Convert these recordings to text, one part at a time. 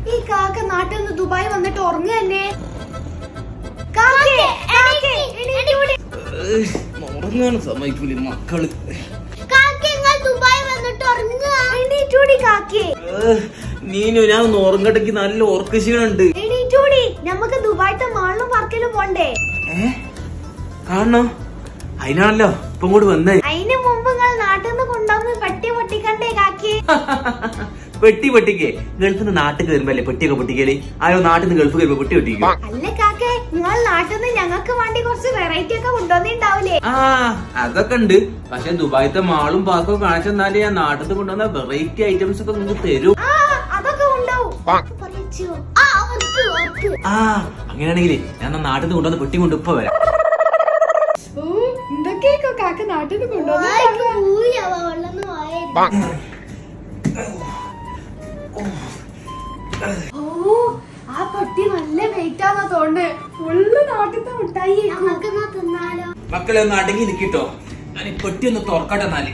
ഈ കാക്ക നാട്ടിൽ നിന്ന് ദുബായ് വന്നിട്ട് ഉറങ്ങ തന്നെ കാക്കേ, കാക്കേ, എണീറ്റൂടി. ഉറങ്ങാനും സമ്മതിക്കൂല മക്കള് ദുബായ് വന്നിട്ട് ഉറങ്ങുക എണീറ്റൂടി കാക്കേ ഏഹ്, നീനു ഞാൻ ഒന്ന് ഉറങ്ങട്ടെക്ക് നല്ല ഉറക്കശീലുണ്ട് എണീറ്റൂടി നമുക്ക് ദുബായിത്തെ മാളിലും പാർക്കിലും പോണ്ടേ ഏ കാണണോ അതിനാണല്ലോ ഇപ്പൊ ഇങ്ങോട്ട് വന്നേ അതിന് മുമ്പ് നിങ്ങൾ നാട്ടിൽ നിന്ന് കൊണ്ടുവന്ന് പെട്ടി പൊട്ടിക്കണ്ടേ കാക്കി പെട്ടി പൊട്ടിക്കേ ഗൾഫിൽ നിന്ന് നാട്ടിൽ കയറുമ്പല്ലേ പെട്ടിയൊക്കെ പൊട്ടിക്കല് ആരോ നാട്ടിൽ നിന്ന് ഗൾഫ് കയറുമ്പോ പെട്ടി പൊട്ടിക്കും അല്ല കാക്കേ നിങ്ങൾ നാട്ടിൽ നിന്ന് ഞങ്ങൾക്ക് വേണ്ടി കുറച്ച് വെറൈറ്റി ഒക്കെ കൊണ്ടുവന്നിണ്ടാവൂലേ ആ അതൊക്കെ ഉണ്ട് പക്ഷെ ദുബായിത്തെ മാളും പാർക്കും ഒക്കെ കാണിച്ചെന്നാലേ ഞാൻ നാട്ടിൽ നിന്ന് കൊണ്ടുവന്ന വെറൈറ്റി ഐറ്റംസ് ഒക്കെ നിങ്ങൾക്ക് തരും ആ അതൊക്കെ ഉണ്ടാവും പറയിച്ചോ? ആ, ഉറപ്പ്, ഉറപ്പ്. ആ അങ്ങനെയാണെങ്കിലേ ഞാൻ എന്നാ നാട്ടിൽ നിന്ന് കൊണ്ടുവന്ന പെട്ടി കൊണ്ട് ഇപ്പൊ വരാം എന്തൊക്കെയൊക്കെ കാക്ക നാട്ടിൽ നിന്ന് ഓ ആ പെട്ടി നല്ല വെയിറ്റ് ആവാ തോണ്ട് ഫുള്ള് നാട്ടിലത്തെ മിഠായി തിന്നാലോ മക്കളെ ഒന്ന് അടങ്ങി നിക്കിട്ടോ ഞാൻ ഈ പെട്ടി ഒന്ന് തുറക്കട്ടെ എന്നാല്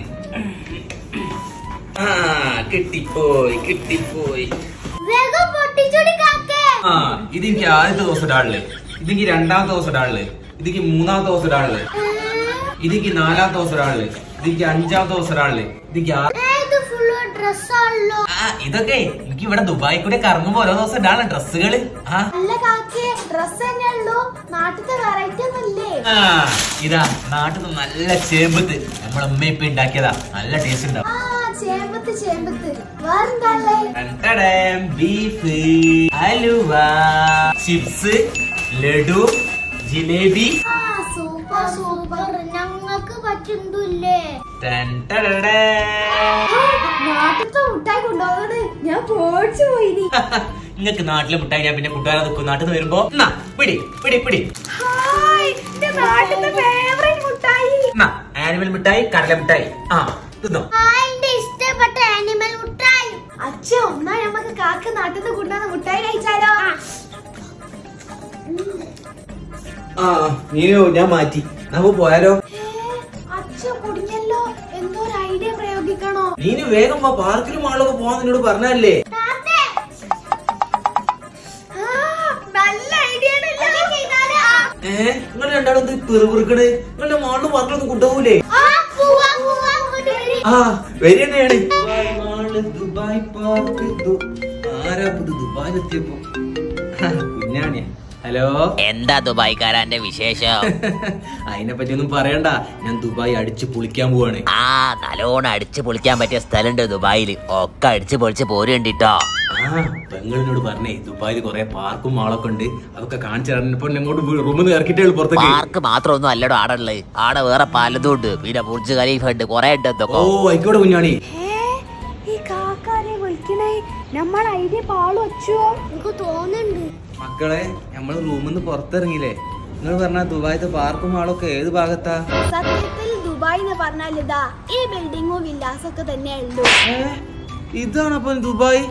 ആ കിട്ടിപ്പോയി കിട്ടിപ്പോയി വേഗം പൊട്ടിച്ചോടി കാക്കേ ആ ഇതെനിക്ക് ആദ്യത്തെ ദിവസം ഇടാള് ഇതെനിക്ക് രണ്ടാമത്തെ ദിവസം ഇടാള് ഇതെനിക്ക് മൂന്നാമത്തെ ദിവസം ഇടാള് ഇതെനിക്ക് നാലാമത്തെ ദിവസം ഇടാള് ഇതെനിക്ക് അഞ്ചാമത്തെ ദിവസം ഇടാള് ഇതെനിക്ക് ആ- ഇത് ഫുള്ള് ഡ്രസ്സാണല്ലോ ആ ഇതൊക്കെ എനിക്ക് ഇവിടെ ദുബായി കൂടെ കറങ്ങുമ്പോ ഓരോ ദിവസം ഇടാണ് ഡ്രസ്സുകള് ആ അല്ല കാക്കേ ഡ്രസ് തന്നെ ഉള്ളൂ നാട്ടിലത്തെ വെറൈറ്റി ഒന്നുമില്ലേ ആ ഇതാ നാട്ടിൽ നിന്ന് നല്ല ചേമ്പത്ത് നമ്മളെ ഉമ്മ ഇപ്പൊ ഉണ്ടാക്കിയതാ നല്ല ടേസ്റ്റ് ഉണ്ടാവും ആ ചേമ്പത്ത് ചേമ്പത്ത് വേറെന്താള്ളേ ടണ്ടടം, ബീഫ് ഹലുവ ചിപ്സ് ലഡു ജിലേബി ആ സൂപ്പർ സൂപ്പർ ഞങ്ങൾക്ക് പറ്റുന്നില്ലേ ടണ്ടടടേ. നാട്ടിലത്തെ മുട്ടായി കൊണ്ടുപോകുന്നത് ഞാൻ പേടിച്ചു പോയി നിങ്ങക്ക് നാട്ടിലെ മുട്ടായി ഞാൻ പിന്നെ കൊണ്ടുവരാൻ നിൽക്കും നാട്ടിൽ നിന്ന് വരുമ്പോ എന്നാ പിടി പിടി പിടി ഹായ് എന്റെ നാട്ടിലത്തെ ഫേവറേറ്റ് മുട്ടായി എന്നാ ആനിമൽ മിഠായി കടല മിഠായി ആ തിന്നോ എന്റെ ഇഷ്ടപ്പെട്ട ആനിമൽ മുട്ടായി അച്ഛ ഒന്നാ നമുക്ക് കാക്ക നാട്ടിൽ നിന്ന് കൊണ്ടുവന്ന മുട്ടായി കഴിച്ചാലോ ആ നീയോ ഞാൻ മാറ്റി നമുക്ക് പോയാലോ അച്ഛ കുടിഞ്ഞല്ലോ എന്തോ ഒരു ഐഡിയ പ്രയോഗിക്കണോ നീന് വേഗം വാ പാർക്കിലും ആളൊക്കെ പോവാൻ നിന്നോട് പറഞ്ഞല്ലേ ആ, നല്ല ഐഡിയ ഏ നിങ്ങൾ രണ്ടാളും എന്ത് പിറുപിറുക്കണ് നിങ്ങളുടെ മാളിലും പാർക്കിലൊന്നും കൊണ്ടുപോകൂലേ ആ വരി തന്നെയാണ് ദുബായ് മാള് ദുബായ് പാർക്ക് ദു- ആരാ പുതു ദുബായ് എത്തിയപ്പോ കുഞ്ഞാണിയാ ഹലോ എന്താ ദുബായ്ക്കാരന്റെ വിശേഷം അതിനെ പറ്റി ഒന്നും പറയണ്ട ഞാൻ ദുബായ് അടിച്ച് പൊളിക്കാൻ പോവാണ് ആ നല്ലോണം അടിച്ചു പൊളിക്കാൻ പറ്റിയ സ്ഥലമുണ്ട് ദുബായില് ഒക്കെ അടിച്ചു പൊളിച്ച് പോരുണ്ടിട്ടോ ആ പെങ്ങളിനോട് പറഞ്ഞേ ദുബായിൽ കുറെ പാർക്കും മാളൊക്കെ ഉണ്ട് അതൊക്കെ കാണിച്ചു തരാനിപ്പോ ഇങ്ങോട്ട് റൂമിൽ നിന്ന് ഇറക്കിട്ടേ ഉള്ളൂ പുറത്തേക്ക് പാർക്ക് മാത്രമൊന്നും അല്ലടോ ആടെ ഉള്ളത് ആടെ വേറെ പലതും ഉണ്ട് പിന്നെ ബുർജ് ഖലീഫ ഉണ്ട് കൊറേ ഉണ്ട് ഓ എന്തൊക്കെ ആയിക്കോട്ടെ കുഞ്ഞാണി ഈ കാക്കാരെ വിളിക്കണേ നമ്മൾ ഐഡിയ പാളു വച്ചോ എനിക്ക് തോന്നുന്നുണ്ട് മക്കളെ നമ്മൾ റൂമിൽ നിന്ന് പുറത്തിറങ്ങിയില്ലേ നിങ്ങൾ പറഞ്ഞ ദുബായത്തെ പാർക്കും മാളൊക്കെ ഏത് ഭാഗത്താ സത്യത്തിൽ ദുബായ് എന്ന് പറഞ്ഞാൽ ഇതാ ഈ ബിൽഡിങ്ങും വില്ലാസും ഒക്കെ തന്നെ ഉള്ളൂ ഏ? ഇതാണ് അപ്പൊ ദുബായ്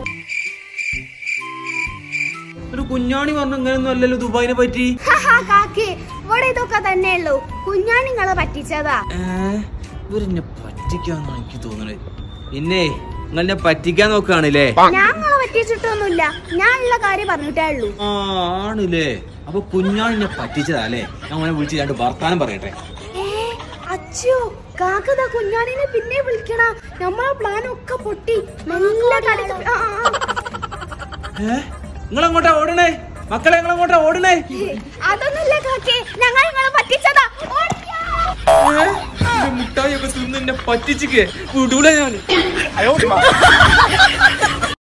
ഒരു കുഞ്ഞാണി പറഞ്ഞു ഇങ്ങനെയൊന്നും അല്ലല്ലോ ദുബായിനെ പറ്റി കാക്കി ഇവിടെ ഇതൊക്കെ തന്നെ ഉള്ളൂ കുഞ്ഞാണിങ്ങളെ പറ്റിച്ചതാ ഏ? ഇവരെന്നെ പറ്റിക്കാന്നാണ് എനിക്ക് തോന്നുന്നത് പിന്നെ നിങ്ങളെന്നെ പറ്റിക്കാൻ നോക്കുകയാണല്ലേ ഞങ്ങളെ പറ്റിച്ചിട്ടൊന്നുമില്ല ഞാൻ ഉള്ള കാര്യം പറഞ്ഞിട്ടേ ഉള്ളൂ ആ ആണില്ലേ അപ്പൊ കുഞ്ഞാണിനെ പറ്റിച്ചതാ അല്ലേ ഞാൻ അവനെ വിളിച്ച് രണ്ട് വർത്താനം പറയട്ടെ ഏ അച്ഛോ കാക്കതാ കുഞ്ഞാണിനെ പിന്നെ വിളിക്കണ നമ്മളെ പ്ലാൻ ഒക്കെ പൊട്ടി നല്ല കളിക്ക് ആ, ആ, ഏ നിങ്ങൾ അങ്ങോട്ടാ ഓടണേ മക്കളെ നിങ്ങൾ അങ്ങോട്ടാ ഓടണേ ആ. അതൊന്നുമില്ല കാക്കേ ഞങ്ങൾ നിങ്ങളെ പറ്റിച്ചതാ ഓടിക്കോ. മുട്ടായി ഒക്കെ തിന്ന് എന്നെ പറ്റിച്ചിക്ക് വിടൂല ഞാൻ